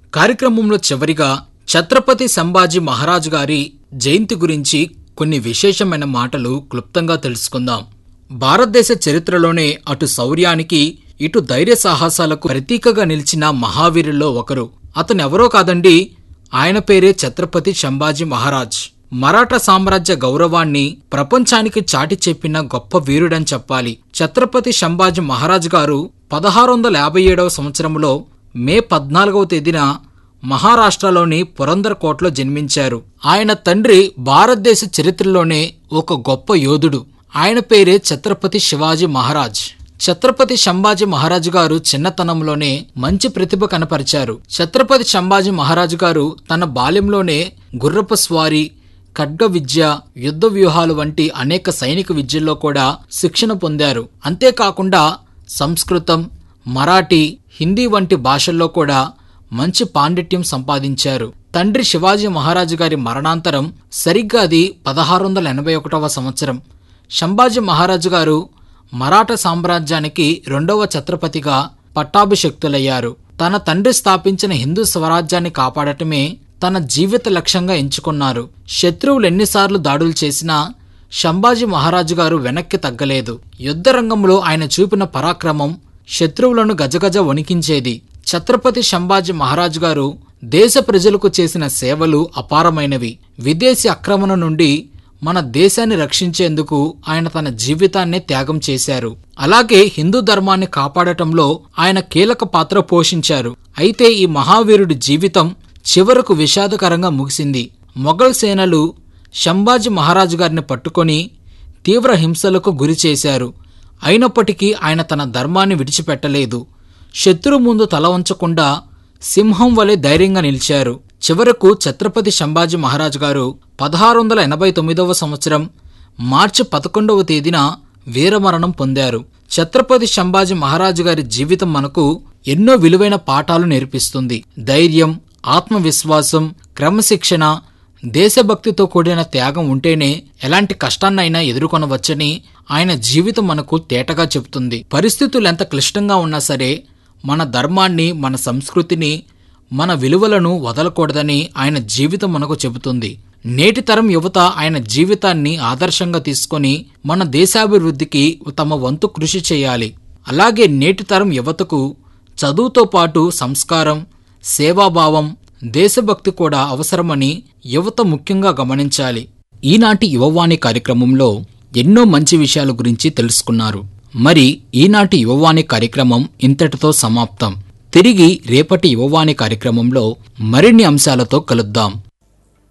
కార్యక్రమంలో చివరిగా ఛత్రపతి సంభాజీ మహారాజ్ గారి జయంతి గురించి కొన్ని విశేషమైన మాటలు క్లుప్తంగా తెలుసుకుందాం భారతదేశ చరిత్రలోనే అటు శౌర్యానికి ఇటు ధైర్య సాహసాలకు ప్రతీకగా నిలిచిన మహావీరుల్లో ఒకరు అతనెవరో కాదండి ఆయన పేరే ఛత్రపతి సంభాజీ మహారాజ్ మరాఠా సామ్రాజ్య గౌరవాన్ని ప్రపంచానికి చాటి చెప్పిన గొప్ప వీరుడని చెప్పాలి ఛత్రపతి సంభాజీ మహారాజ్ గారు పదహారు వందల యాభై ఏడవ సంవత్సరంలో మే పద్నాలుగవ తేదీన మహారాష్ట్రలోని పురందర్ కోటలో జన్మించారు ఆయన తండ్రి భారతదేశ చరిత్రలోనే ఒక గొప్ప యోధుడు ఆయన పేరే ఛత్రపతి శివాజీ మహారాజ్ ఛత్రపతి సంభాజీ మహారాజు గారు చిన్నతనంలోనే మంచి ప్రతిభ కనపరిచారు ఛత్రపతి సంభాజీ మహారాజు గారు తన బాల్యంలోనే గుర్రపు స్వారీ ఖడ్గ విద్య యుద్ధ వ్యూహాలు వంటి అనేక సైనిక విద్యల్లో కూడా శిక్షణ పొందారు అంతేకాకుండా సంస్కృతం మరాఠీ హిందీ వంటి భాషల్లో కూడా మంచి పాండిత్యం సంపాదించారు తండ్రి శివాజీ మహారాజు గారి మరణాంతరం సరిగ్గా అది పదహారు వందల ఎనభై ఒకటవ సంవత్సరం సంభాజీ మహారాజు గారు మరాఠా సామ్రాజ్యానికి రెండవ ఛత్రపతిగా పట్టాభిషక్తులయ్యారు తన తండ్రి స్థాపించిన హిందూ స్వరాజ్యాన్ని కాపాడటమే తన జీవిత లక్ష్యంగా ఎంచుకున్నారు శత్రువులు ఎన్నిసార్లు దాడులు చేసినా సంభాజీ మహారాజు గారు వెనక్కి తగ్గలేదు యుద్ధరంగంలో ఆయన చూపిన పరాక్రమం శత్రువులను గజగజ వణికించేది ఛత్రపతి సంభాజీ మహారాజు గారు దేశ ప్రజలకు చేసిన సేవలు అపారమైనవి విదేశీ ఆక్రమణ నుండి మన దేశాన్ని రక్షించేందుకు ఆయన తన జీవితాన్నే త్యాగం చేశారు అలాగే హిందూ ధర్మాన్ని కాపాడటంలో ఆయన కీలక పాత్ర పోషించారు అయితే ఈ మహావీరుడి జీవితం చివరకు విషాదకరంగా ముగిసింది మొఘల్ సేనలు సంభాజీ మహారాజు గారిని పట్టుకొని తీవ్ర హింసలకు గురి చేశారు అయినప్పటికీ ఆయన తన ధర్మాన్ని విడిచిపెట్టలేదు శత్రు ముందు తల వంచకుండా సింహం వలె ధైర్యంగా నిలిచారు చివరకు ఛత్రపతి సంభాజీ మహారాజు గారు పదహారు వందల ఎనభై తొమ్మిదవ సంవత్సరం మార్చి పదకొండవ తేదీన వీరమరణం పొందారు ఛత్రపతి సంభాజీ మహారాజు గారి జీవితం మనకు ఎన్నో విలువైన పాఠాలు నేర్పిస్తుంది ధైర్యం ఆత్మవిశ్వాసం క్రమశిక్షణ దేశభక్తితో కూడిన త్యాగం ఉంటేనే ఎలాంటి కష్టాన్నైనా ఎదుర్కొనవచ్చని ఆయన జీవితం మనకు తేటగా చెబుతుంది పరిస్థితులు ఎంత క్లిష్టంగా ఉన్నా సరే మన ధర్మాన్ని మన సంస్కృతిని మన విలువలను వదలకూడదని ఆయన జీవితం మనకు చెబుతుంది నేటి తరం యువత ఆయన జీవితాన్ని ఆదర్శంగా తీసుకొని మన దేశాభివృద్ధికి తమ వంతు కృషి చేయాలి అలాగే నేటి తరం యువతకు చదువుతో పాటు సంస్కారం సేవాభావం దేశభక్తి కూడా అవసరమని యువత ముఖ్యంగా గమనించాలి ఈనాటి యువవాణి కార్యక్రమంలో ఎన్నో మంచి విషయాల గురించి తెలుసుకున్నారు మరి ఈనాటి యువవాణి కార్యక్రమం ఇంతటితో సమాప్తం తిరిగి రేపటి యువవాణి కార్యక్రమంలో మరిన్ని అంశాలతో కలుద్దాం